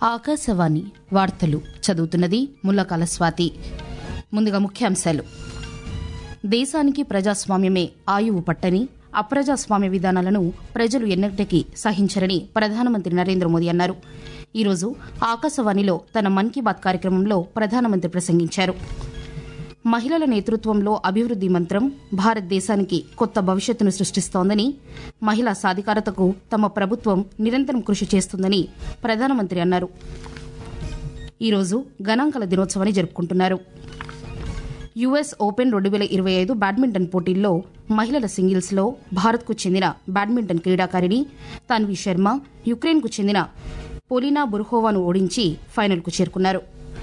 ఆకాశవాణి వార్తలు చదువుతున్నది ముల్లకాల స్వాతి ముందుగా ముఖ్యాంశాలు దేశానికి ప్రజాస్వామ్యమే ఆయువు పట్టని అప్రజాస్వామ్య విధానాలను ప్రజలు ఎన్నటికీ సహించరని ప్రధానమంత్రి నరేంద్ర మోదీ అన్నారు ఈరోజు ఆకాశవాణిలో తన మన్ కీ బాత్ కార్యక్రమంలో ప్రధానమంత్రి ప్రసంగించారు మహిళల నేతృత్వంలో అభివృద్ది మంత్రం భారతదేశానికి కొత్త భవిష్యత్తును సృష్టిస్తోందని మహిళా సాధికారతకు తమ ప్రభుత్వం నిరంతరం కృషి చేస్తుందని ప్రధానమంత్రి అన్నారు ఈరోజు గణాంకాల దినోత్సవాన్ని జరుపుకుంటున్నారు యుఎస్ ఓపెన్ రెండు వేల ఇరవై ఐదు బ్యాడ్మింటన్ పోటీల్లో మహిళల సింగిల్స్లో భారత్కు చెందిన బ్యాడ్మింటన్ క్రీడాకారిణి తన్వి శర్మ యుక్రెయిన్కు చెందిన పొలినా బుర్హోవాను ఓడించి ఫైనల్కు చేరుకున్నారు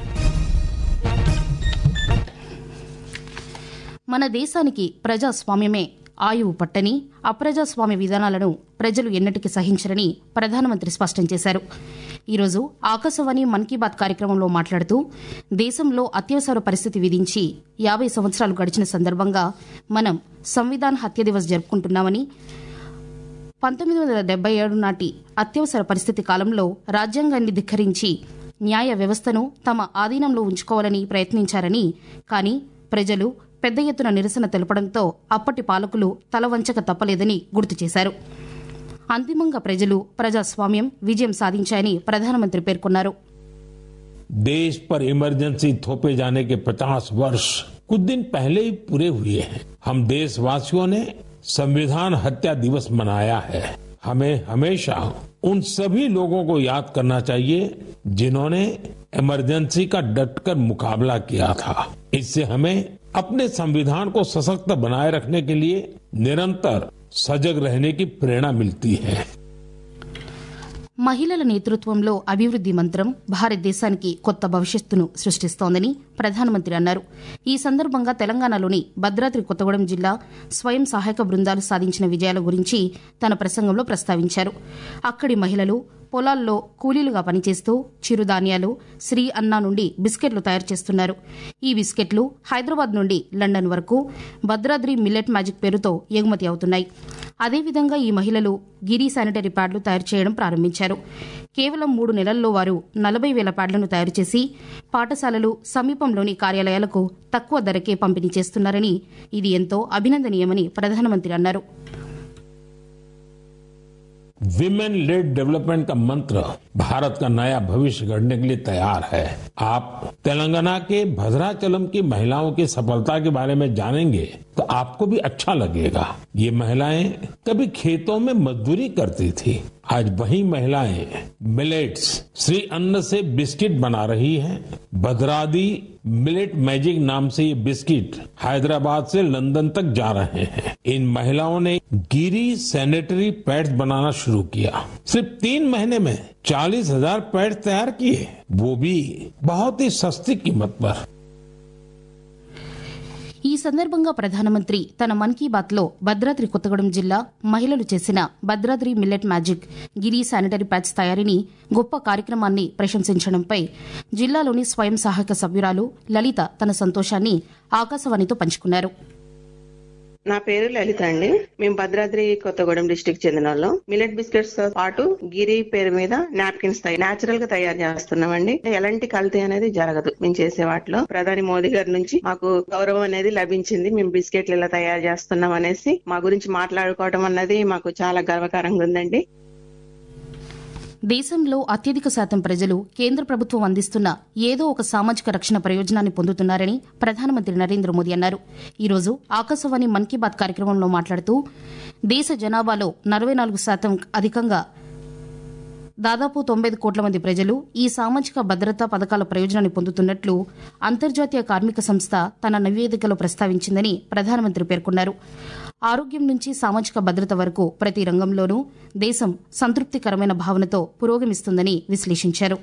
మన దేశానికి ప్రజాస్వామ్యమే ఆయువు పట్టని అప్రజాస్వామ్య విధానాలను ప్రజలు ఎన్నటికీ సహించరని ప్రధానమంత్రి స్పష్టం చేశారు ఈరోజు ఆకాశవాణి మన్ కీ బాత్ కార్యక్రమంలో మాట్లాడుతూ దేశంలో అత్యవసర పరిస్థితి విధించి యాభై సంవత్సరాలు గడిచిన సందర్భంగా మనం సంవిధాన్ హత్య దివస్ జరుపుకుంటున్నామని పంతొమ్మిది వందల డెబ్బై ఏడు నాటి అత్యవసర పరిస్థితి కాలంలో రాజ్యాంగాన్ని ధిక్కరించి న్యాయ వ్యవస్థను తమ ఆధీనంలో ఉంచుకోవాలని ప్రయత్నించారని కానీ ప్రజలు పెద్ద ఎత్తున నిరసన తెలపడంతో అప్పటి పాలకులు తలవంచక తప్పలేదని గుర్తు చేశారు అంతిమంగా ప్రజలు ప్రజాస్వామ్యం విజయం సాధించాయని ప్రధానమంత్రి పేర్కొన్నారు देश पर इमरजेंसी थोपे जाने के 50 वर्ष कुछ दिन पहले ही पूरे हुए हैं हम देशवासियों ने संविधान हत्या दिवस मनाया है हमें हमेशा उन सभी लोगों को याद करना चाहिए जिन्होंने इमरजेंसी का डटकर मुकाबला किया था इससे हमें अपने संविधान को सशक्त बनाए रखने के लिए निरंतर सजग रहने की प्रेरणा मिलती है మహిళల నేతృత్వంలో అభివృద్ది మంత్రం భారతదేశానికి కొత్త భవిష్యత్తును సృష్టిస్తోందని ప్రధానమంత్రి అన్నారు ఈ సందర్భంగా తెలంగాణలోని భద్రాద్రి కొత్తగూడెం జిల్లా స్వయం సహాయక బృందాలు సాధించిన విజయాల గురించి తన ప్రసంగంలో ప్రస్తావించారు అక్కడి మహిళలు పొలాల్లో కూలీలుగా పనిచేస్తూ చిరుధాన్యాలు శ్రీ అన్నా నుండి బిస్కెట్లు తయారు చేస్తున్నారు ఈ బిస్కెట్లు హైదరాబాద్ నుండి లండన్ వరకు భద్రాద్రి మిల్లెట్ మ్యాజిక్ పేరుతో ఎగుమతి అవుతున్నాయి అదేవిధంగా ఈ మహిళలు గిరి శానిటరీ ప్యాడ్లు తయారు చేయడం ప్రారంభించారు కేవలం మూడు నెలల్లో వారు నలభై వేల ప్యాడ్లను తయారు చేసి పాఠశాలలు సమీపంలోని కార్యాలయాలకు తక్కువ ధరకే పంపిణీ చేస్తున్నారని ఇది ఎంతో అభినందనీయమని ప్రధానమంత్రి అన్నారు विमेन लेड डेवलपमेंट का मंत्र भारत का नया भविष्य गढ़ने के लिए तैयार है आप तेलंगाना के भद्राचलम की महिलाओं की सफलता के बारे में जानेंगे तो आपको भी अच्छा लगेगा ये महिलाएं कभी खेतों में मजदूरी करती थी आज वही महिलाएं मिलेट्स श्री अन्न से बिस्किट बना रही हैं भद्रादी मिलेट मैजिक नाम से ये बिस्किट हैदराबाद से लंदन तक जा रहे हैं इन महिलाओं ने गिरी सैनिटरी पैड्स बनाना शुरू किया सिर्फ तीन महीने में चालीस हजार पैड्स तैयार किए वो भी बहुत ही सस्ती कीमत पर ఈ సందర్భంగా ప్రధానమంత్రి తన మన్ కీ బాత్ లో భద్రాద్రి కొత్తగూడెం జిల్లా మహిళలు చేసిన Bhadradri millet magic Giri sanitary pads తయారీని గొప్ప కార్యక్రమాన్ని ప్రశంసించడంపై జిల్లాలోని స్వయం సహాయక సభ్యురాలు లలిత తన సంతోషాన్ని ఆకాశవాణితో పంచుకున్నారు నా పేరు లలిత అండి మేము భద్రాద్రి కొత్తగూడెం డిస్టిక్ చెందిన వాళ్ళం మిలెట్ బిస్కెట్స్ తో పాటు గిరి పేరు మీద నాప్కిన్స్ నేచురల్ గా తయారు చేస్తున్నామండి ఎలాంటి కల్తీ అనేది జరగదు మేము చేసే వాటిలో ప్రధాని మోదీ గారి నుంచి మాకు గౌరవం అనేది లభించింది మేము బిస్కెట్లు ఇలా తయారు చేస్తున్నాం అనేసి మా గురించి మాట్లాడుకోవడం అన్నది మాకు చాలా గర్వకారంగా ఉందండి దేశంలో అత్యధిక శాతం ప్రజలు కేంద్ర ప్రభుత్వం అందిస్తున్న ఏదో ఒక సామాజిక రక్షణ ప్రయోజనాన్ని పొందుతున్నారని ప్రధానమంత్రి నరేంద్ర మోదీ అన్నారు ఈరోజు ఆకాశవాణి మన్ కీ బాత్ కార్యక్రమంలో మాట్లాడుతూ దేశ జనాభాలో నలభై నాలుగు శాతం అధికంగా దాదాపు తొంభై కోట్ల మంది ప్రజలు ఈ సామాజిక భద్రతా పథకాల ప్రయోజనాన్ని పొందుతున్నట్లు అంతర్జాతీయ కార్మిక సంస్థ తన నివేదికలో ప్రస్తావించిందని ప్రధానమంత్రి పేర్కొన్నారు ఆరోగ్యం నుంచి సామాజిక భద్రత వరకు ప్రతి రంగంలోనూ దేశం సంతృప్తికరమైన భావనతో పురోగమిస్తుందని విశ్లేషించారు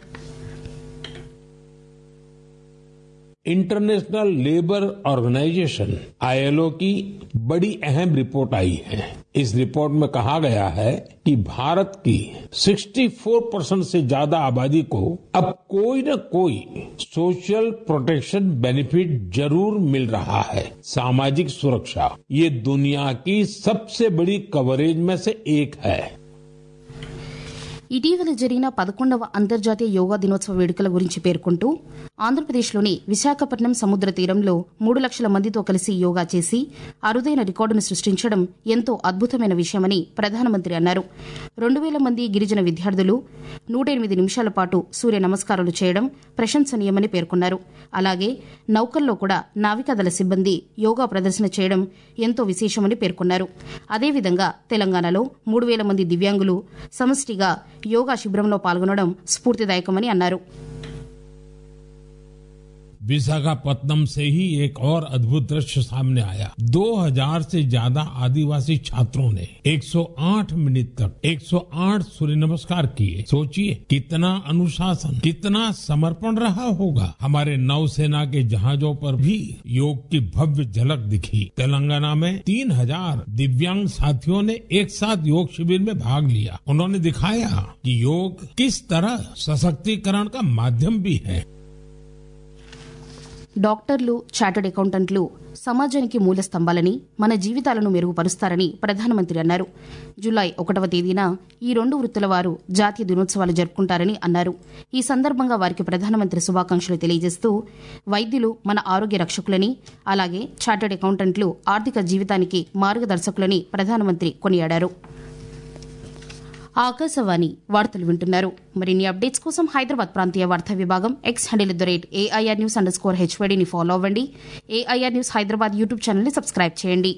इंटरनेशनल लेबर ऑर्गेनाइजेशन आईएलओ की बड़ी अहम रिपोर्ट आई है इस रिपोर्ट में कहा गया है कि भारत की 64 परसेंट से ज्यादा आबादी को अब कोई न कोई सोशल प्रोटेक्शन बेनिफिट जरूर मिल रहा है सामाजिक सुरक्षा ये दुनिया की सबसे बड़ी कवरेज में से एक है ఇటీవల జరిగిన పదకొండవ అంతర్జాతీయ యోగా దినోత్సవ వేడుకల గురించి పేర్కొంటూ ఆంధ్రప్రదేశ్లోని విశాఖపట్నం సముద్ర తీరంలో మూడు లక్షల మందితో కలిసి యోగా చేసి అరుదైన రికార్డును సృష్టించడం ఎంతో అద్భుతమైన విషయమని ప్రధానమంత్రి అన్నారు రెండు వేల మంది గిరిజన విద్యార్థులు నూట ఎనిమిది నిమిషాల పాటు సూర్య నమస్కారాలు చేయడం ప్రశంసనీయమని పేర్కొన్నారు అలాగే నౌకల్లో కూడా నావికాదళ సిబ్బంది యోగా ప్రదర్శన చేయడం ఎంతో విశేషమని పేర్కొన్నారు అదేవిధంగా తెలంగాణలో మూడు వేల మంది దివ్యాంగులు సమష్టిగా యోగా శిబిరంలో పాల్గొనడం స్ఫూర్తిదాయకమని అన్నారు विशाखापत्तनम से ही एक और अद्भुत दृश्य सामने आया 2000 से ज्यादा आदिवासी छात्रों ने 108 मिनट तक 108 सूर्य नमस्कार किए सोचिए कितना अनुशासन कितना समर्पण रहा होगा हमारे नौसेना के जहाजों पर भी योग की भव्य झलक दिखी तेलंगाना में 3000 दिव्यांग साथियों ने एक साथ योग शिविर में भाग लिया उन्होंने दिखाया कि योग किस तरह सशक्तिकरण का माध्यम भी है డాక్టర్లు చార్టర్డ్ అకౌంటెంట్లు సమాజానికి మూల స్తంభాలని మన జీవితాలను మెరుగుపరుస్తారని ప్రధానమంత్రి అన్నారు జులై ఒకటవ తేదీన ఈ రెండు వృత్తుల వారు జాతీయ దినోత్సవాలు జరుపుకుంటారని అన్నారు ఈ సందర్భంగా వారికి ప్రధానమంత్రి శుభాకాంక్షలు తెలియజేస్తూ వైద్యులు మన ఆరోగ్య రక్షకులని అలాగే చార్టర్డ్ అకౌంటెంట్లు ఆర్థిక జీవితానికి మార్గదర్శకులని ప్రధానమంత్రి కొనియాడారు ఆకాశవాణి వార్తలు వింటున్నారు మరిన్ని అప్డేట్స్ కోసం హైదరాబాద్ ప్రాంతీయ వార్తా విభాగం X handle the rate AIR news underscore స్కోర్ హెచ్వైడీని ఫాలో అవ్వండి ఏఐఆర్ న్యూస్ హైదరాబాద్ యూట్యూబ్ ఛానల్ని సబ్స్క్రైబ్ చేయండి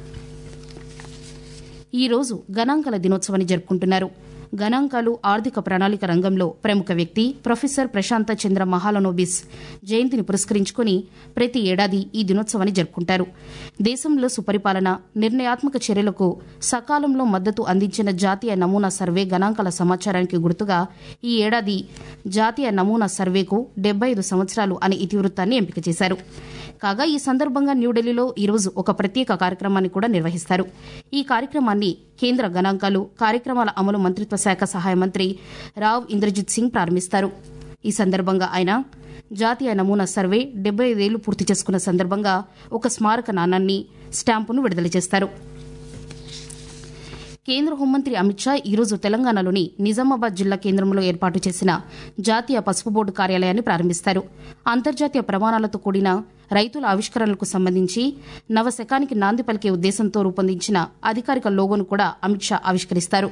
ఈ రోజు గణాంకాల దినోత్సవాన్ని జరుపుకుంటున్నారు గణాంకాలు ఆర్థిక ప్రణాళిక రంగంలో ప్రముఖ వ్యక్తి ప్రొఫెసర్ ప్రశాంత చంద్ర మహాలనోబిస్ జయంతిని పురస్కరించుకుని ప్రతి ఏడాది ఈ దినోత్సవాన్ని జరుపుకుంటారు దేశంలో సుపరిపాలన నిర్ణయాత్మక చర్యలకు సకాలంలో మద్దతు అందించిన జాతీయ నమూనా సర్వే గణాంకాల సమాచారానికి గుర్తుగా ఈ ఏడాది జాతీయ నమూనా సర్వేకు డెబ్బై ఐదు సంవత్సరాలు అనే ఇతివృత్తాన్ని ఎంపిక చేశారు కాగా ఈ సందర్భంగా న్యూఢిల్లీలో ఈరోజు ఒక ప్రత్యేక కార్యక్రమాన్ని కూడా నిర్వహిస్తారు ఈ కార్యక్రమాన్ని కేంద్ర గణాంకాలు కార్యక్రమాల అమలు మంత్రిత్వ శాఖ సహాయ మంత్రి రావ్ ఇంద్రజిత్ సింగ్ ప్రారంభిస్తారు ఈ సందర్భంగా ఆయన జాతీయ నమూనా సర్వే డెబ్బై ఐదేళ్లు పూర్తి చేసుకున్న సందర్భంగా ఒక స్మారక నాణాన్ని స్టాంపును విడుదల చేస్తారు కేంద్ర హోంమంత్రి అమిత్ షా ఈరోజు తెలంగాణలోని నిజామాబాద్ జిల్లా కేంద్రంలో ఏర్పాటు చేసిన జాతీయ పసుపు బోర్డు కార్యాలయాన్ని ప్రారంభిస్తారు అంతర్జాతీయ ప్రమాణాలతో కూడిన రైతుల ఆవిష్కరణలకు సంబంధించి నవశకానికి నాంది పలికే ఉద్దేశంతో రూపొందించిన అధికారిక లోగోను కూడా అమిత్ షా ఆవిష్కరిస్తారు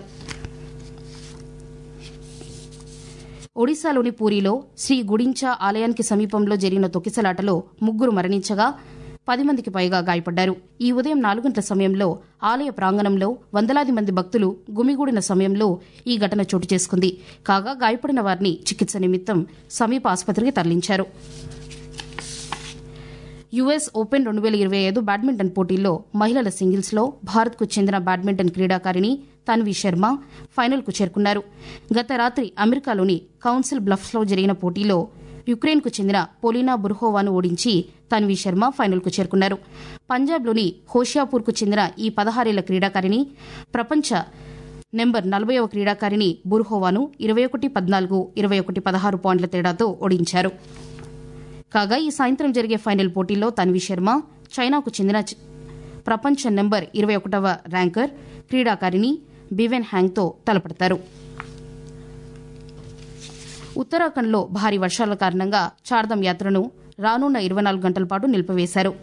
ఒడిశాలోని పూరిలో శ్రీ గుడించా ఆలయానికి సమీపంలో జరిగిన తొక్కిసలాటలో ముగ్గురు మరణించగా పది మందికి పైగా గాయపడ్డారు ఈ ఉదయం నాలుగు గంటల సమయంలో ఆలయ ప్రాంగణంలో వందలాది మంది భక్తులు గుమిగూడిన సమయంలో ఈ ఘటన చోటు చేసుకుంది కాగా గాయపడిన వారిని చికిత్స నిమిత్తం సమీప ఆసుపత్రికి తరలించారు యుఎస్ ఓపెన్ రెండు వేల ఇరవై ఐదు బ్యాడ్మింటన్ పోటీల్లో మహిళల సింగిల్స్లో భారత్కు చెందిన బ్యాడ్మింటన్ క్రీడాకారిణి తన్వి శర్మ ఫైనల్కు చేరుకున్నారు గత రాత్రి అమెరికాలోని కౌన్సిల్ బ్లఫ్స్లో జరిగిన పోటీలో యుక్రెయిన్కు చెందిన పోలినా బుర్హోవాను ఓడించి తన్వి శర్మ ఫైనల్కు చేరుకున్నారు పంజాబ్లోని హోషియాపూర్కు చెందిన ఈ పదహారేళ్ల క్రీడాకారిణి ప్రపంచ నెంబర్ నలభైవ క్రీడాకారిణి బుర్హోవాను ఇరవై ఒకటి పద్నాలుగు ఇరవై ఒకటి పదహారు పాయింట్ల తేడాతో ఓడించారు కాగా ఈ సాయంత్రం జరిగే ఫైనల్ పోటీల్లో తన్వి శర్మ చైనాకు చెందిన చ- ప్రపంచ నెంబర్ ఇరవై ఒకటవ ర్యాంకర్ క్రీడాకారిణి బివెన్ హ్యాంగ్తో తలపడతారు ఉత్తరాఖండ్లో భారీ వర్షాల కారణంగా చార్దం యాత్రను రానున్న ఇరవై నాలుగు గంటల పాటు నిలిపివేశారు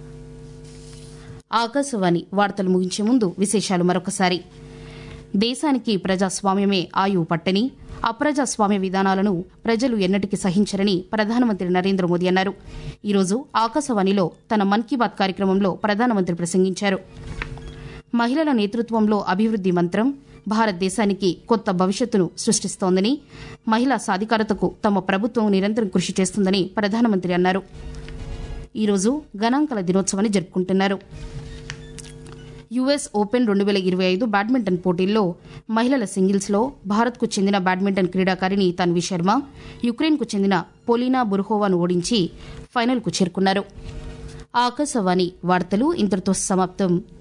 ఆకాశవాణి వార్తలు ముగించే ముందు విశేషాలు మరొకసారి దేశానికి ప్రజాస్వామ్యమే ఆయువు పట్టని అప్రజాస్వామ్య విధానాలను ప్రజలు ఎన్నటికీ సహించరని ప్రధానమంత్రి నరేంద్ర మోదీ అన్నారు ఈరోజు ఆకాశవాణిలో తన మన్ కీ బాత్ కార్యక్రమంలో ప్రధానమంత్రి ప్రసంగించారు మహిళల నేతృత్వంలో అభివృద్ది మంత్రం భారతదేశానికి కొత్త భవిష్యత్తును సృష్టిస్తోందని మహిళా సాధికారతకు తమ ప్రభుత్వం నిరంతరం కృషి చేస్తుందని ప్రధానమంత్రి అన్నారు ఈరోజు గణాంకాల దినోత్సవాన్ని జరుపుకుంటున్నారు యుఎస్ ఓపెన్ రెండు వేల ఇరవై ఐదు బ్యాడ్మింటన్ పోటీల్లో మహిళల సింగిల్స్లో భారత్కు చెందిన బ్యాడ్మింటన్ క్రీడాకారిణి తన్వి శర్మ యుక్రెయిన్కు చెందిన పోలినా బుర్హోవాను ఓడించి ఫైనల్కు చేరుకున్నారు ఆకాశవాణి వార్తలు ఇంతటితో సమాప్తం